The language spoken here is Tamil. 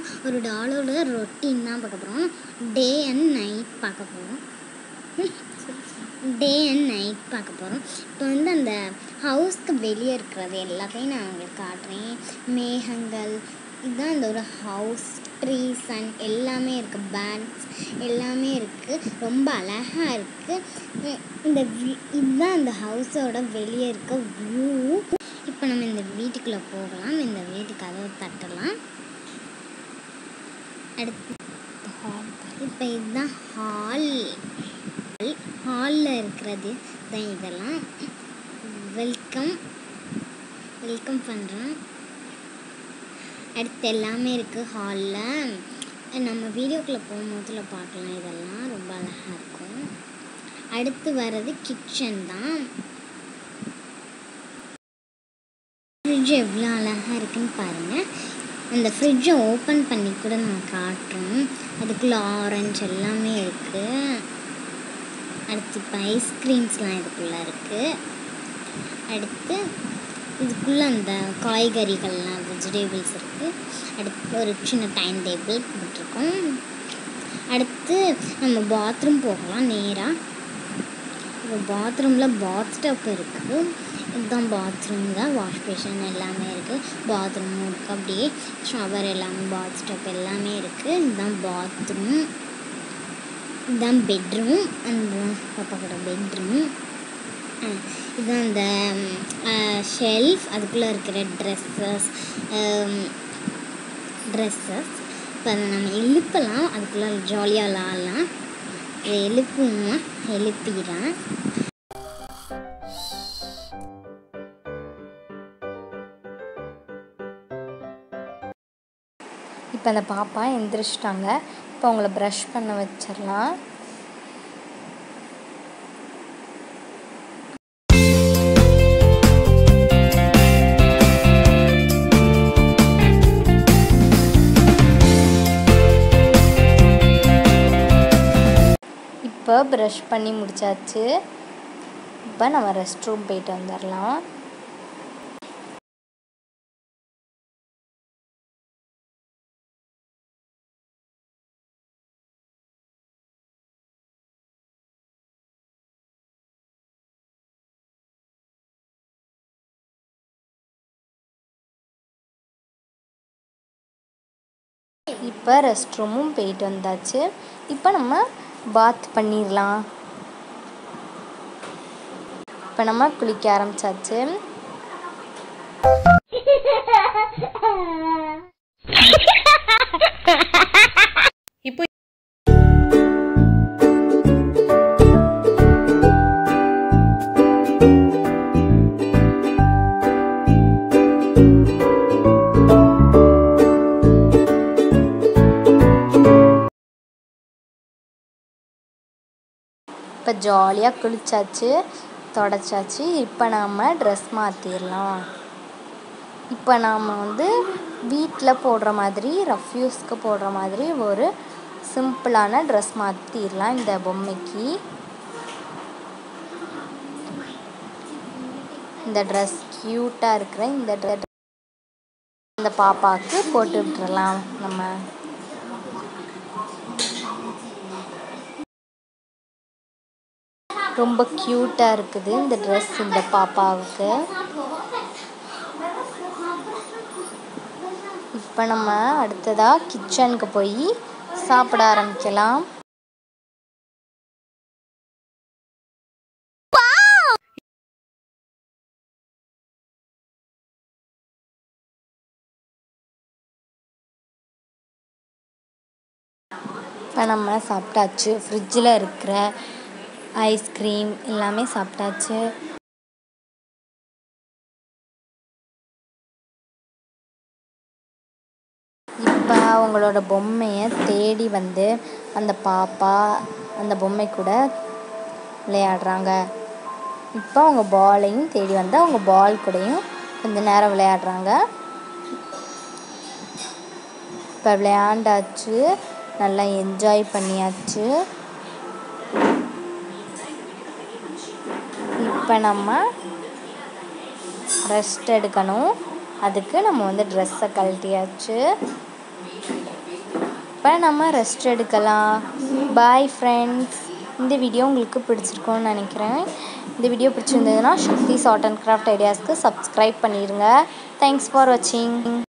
ஒரு டாலோட ரொட்டீன் தான் பார்க்க போகிறோம் டே அண்ட் நைட் பார்க்க போகிறோம் டே அண்ட் நைட் பார்க்க போகிறோம் இப்போ வந்து அந்த ஹவுஸ்க்கு வெளியே இருக்கிறது எல்லாத்தையும் நான் உங்களுக்கு காட்டுறேன் மேகங்கள் இதுதான் இந்த ஒரு ஹவுஸ் ட்ரீஸ் அண்ட் எல்லாமே இருக்குது பேர்ட்ஸ் எல்லாமே இருக்குது ரொம்ப அழகாக இருக்குது இந்த வி- இதுதான் அந்த ஹவுஸோட வெளியே இருக்க வியூ இப்போ நம்ம இந்த வீட்டுக்குள்ளே போகலாம் இந்த வீட்டு கதவை தட்டலாம் அடுத்து இப்போ இதுதான் ஹால் ஹாலில் இருக்கிறது தான் இதெல்லாம் வெல்கம் வெல்கம் பண்ணுறேன் அடுத்து எல்லாமே இருக்குது ஹாலில் நம்ம வீடியோக்குள்ளே போகும்போதுல பார்க்கலாம் இதெல்லாம் ரொம்ப அழகாக இருக்கும் அடுத்து வர்றது கிச்சன் தான் ஃப்ரிட்ஜ் எவ்வளோ அழகாக இருக்குன்னு பாருங்கள் அந்த ஃப்ரிட்ஜை ஓப்பன் பண்ணி கூட நான் காட்டுறோம் அதுக்குள்ளே ஆரஞ்சு எல்லாமே இருக்குது அடுத்து இப்போ ஐஸ்கிரீம்ஸ்லாம் இதுக்குள்ளே இருக்குது அடுத்து இதுக்குள்ளே அந்த காய்கறிகள்லாம் வெஜிடபிள்ஸ் இருக்குது அடுத்து ஒரு சின்ன டைம் டேபிள் போட்டிருக்கோம் அடுத்து நம்ம பாத்ரூம் போகலாம் நேராக இப்போ பாத்ரூமில் பாத் டப் இருக்குது இதுதான் பாத்ரூம் தான் வாஷ் பேஷன் எல்லாமே இருக்குது பாத்ரூம் இருக்குது அப்படியே ஷவர் எல்லாமே பாத் டப் எல்லாமே இருக்குது இதுதான் பாத்ரூம் இதுதான் பெட்ரூம் அந்த பாப்பா கூட பெட்ரூம் இதுதான் அந்த ஷெல்ஃப் அதுக்குள்ளே இருக்கிற ட்ரெஸ்ஸஸ் ட்ரெஸ்ஸஸ் இப்போ அதை நம்ம எழுப்பலாம் அதுக்குள்ளே ஜாலியாக விளாட்லாம் இதை எழுப்புமா எழுப்பிடுறேன் இப்போ அந்த பாப்பா எந்திரிச்சிட்டாங்க இப்போ அவங்கள ப்ரஷ் பண்ண வச்சிடலாம் இப்போ ப்ரஷ் பண்ணி முடிச்சாச்சு இப்போ நம்ம ரெஸ்ட் ரூம் போயிட்டு வந்துடலாம் இப்போ ரெஸ்ட் ரூமும் போயிட்டு வந்தாச்சு இப்போ நம்ம பாத் பண்ணிடலாம் இப்போ நம்ம குளிக்க ஆரம்பிச்சாச்சு இப்போ இப்போ ஜாலியாக குளிச்சாச்சு தொடச்சாச்சு இப்போ நாம் ட்ரெஸ் மாற்றிடலாம் இப்போ நாம் வந்து வீட்டில் போடுற மாதிரி ரஃப்யூஸ்க்கு போடுற மாதிரி ஒரு சிம்பிளான ட்ரெஸ் மாற்றிடலாம் இந்த பொம்மைக்கு இந்த ட்ரெஸ் க்யூட்டாக இருக்கிற இந்த ட்ரெஸ் இந்த பாப்பாவுக்கு போட்டு விட்டுறலாம் நம்ம ரொம்ப க்யூட்டாக இருக்குது இந்த ட்ரெஸ் இந்த பாப்பாவுக்கு இப்போ நம்ம அடுத்ததாக கிச்சனுக்கு போய் சாப்பிட ஆரம்பிக்கலாம் இப்போ நம்ம சாப்பிட்டாச்சு ஃப்ரிட்ஜில் இருக்கிற ஐஸ்கிரீம் எல்லாமே சாப்பிட்டாச்சு இப்போ அவங்களோட பொம்மையை தேடி வந்து அந்த பாப்பா அந்த பொம்மை கூட விளையாடுறாங்க இப்போ அவங்க பாலையும் தேடி வந்து அவங்க பால் கூடயும் கொஞ்ச நேரம் விளையாடுறாங்க இப்போ விளையாண்டாச்சு நல்லா என்ஜாய் பண்ணியாச்சு இப்போ நம்ம ரெஸ்ட் எடுக்கணும் அதுக்கு நம்ம வந்து ட்ரெஸ்ஸை கழட்டியாச்சு இப்போ நம்ம ரெஸ்ட் எடுக்கலாம் பாய் ஃப்ரெண்ட்ஸ் இந்த வீடியோ உங்களுக்கு பிடிச்சிருக்கும்னு நினைக்கிறேன் இந்த வீடியோ பிடிச்சிருந்ததுன்னா சக்தி ஆர்ட் அண்ட் கிராஃப்ட் ஐடியாஸ்க்கு சப்ஸ்கிரைப் பண்ணிடுங்க தேங்க்ஸ் ஃபார் வாட்சிங்